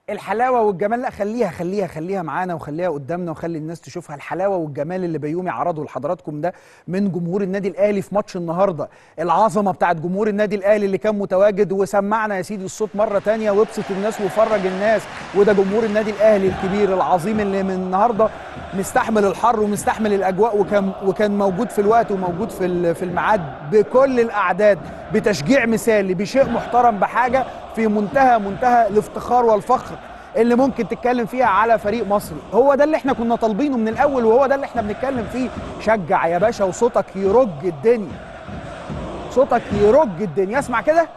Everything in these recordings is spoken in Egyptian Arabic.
الحلاوه والجمال لا خليها خليها خليها معانا وخليها قدامنا وخلي الناس تشوفها الحلاوه والجمال اللي بيومي عرضه لحضراتكم ده من جمهور النادي الاهلي في ماتش النهارده العظمه بتاعت جمهور النادي الاهلي اللي كان متواجد وسمعنا يا سيدي الصوت مره تانية وابسط الناس وفرج الناس وده جمهور النادي الاهلي الكبير العظيم اللي من النهارده مستحمل الحر ومستحمل الاجواء وكان وكان موجود في الوقت وموجود في ال- في الميعاد بكل الاعداد بتشجيع مثالي بشيء محترم بحاجه في منتهى منتهى الافتخار والفخر اللي ممكن تتكلم فيها على فريق مصري هو ده اللي احنا كنا طالبينه من الاول وهو ده اللي احنا بنتكلم فيه شجع يا باشا وصوتك يرج الدنيا صوتك يرج الدنيا اسمع كده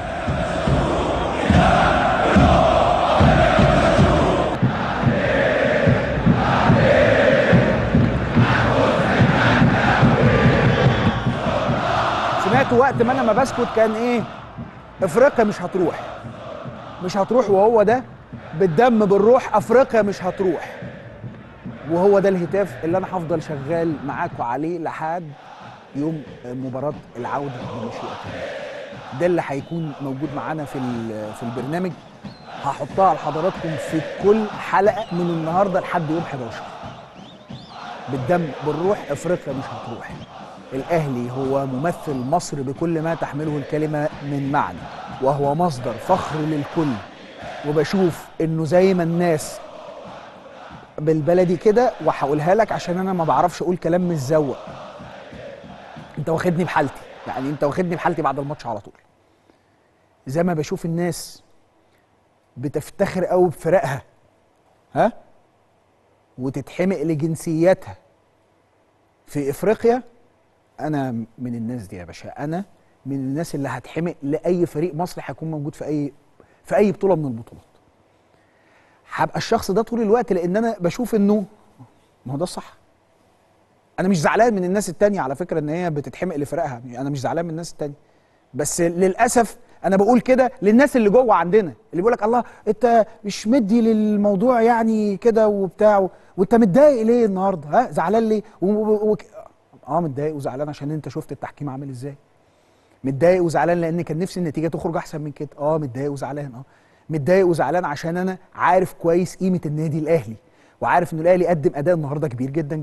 سمعت وقت ما انا ما بسكت كان ايه افريقيا مش هتروح مش هتروح وهو ده بالدم بالروح افريقيا مش هتروح وهو ده الهتاف اللي انا هفضل شغال معاكم عليه لحد يوم مباراه العوده بمشيئه الله ده اللي هيكون موجود معانا في ال- في البرنامج هحطها لحضراتكم في كل حلقه من النهارده لحد يوم 11 بالدم بالروح افريقيا مش هتروح الاهلي هو ممثل مصر بكل ما تحمله الكلمه من معنى وهو مصدر فخر للكل وبشوف انه زي ما الناس بالبلدي كده وهقولها لك عشان انا ما بعرفش اقول كلام متزوق انت واخدني بحالتي يعني انت واخدني بحالتي بعد الماتش على طول زي ما بشوف الناس بتفتخر قوي بفرقها ها وتتحمق لجنسياتها في افريقيا انا من الناس دي يا باشا انا من الناس اللي هتحمق لاي فريق مصري هيكون موجود في اي في اي بطوله من البطولات هبقى الشخص ده طول الوقت لان انا بشوف انه ما هو ده الصح انا مش زعلان من الناس التانية على فكره ان هي بتتحمق لفرقها انا مش زعلان من الناس التانية بس للاسف انا بقول كده للناس اللي جوه عندنا اللي بيقول لك الله انت مش مدي للموضوع يعني كده وبتاع وانت متضايق ليه النهارده ها زعلان ليه و... و... و... اه متضايق وزعلان عشان انت شفت التحكيم عامل ازاي متضايق وزعلان لان كان نفسي النتيجه تخرج احسن من كده اه متضايق وزعلان اه متضايق وزعلان عشان انا عارف كويس قيمه النادي الاهلي وعارف ان الاهلي قدم اداء النهارده كبير جدا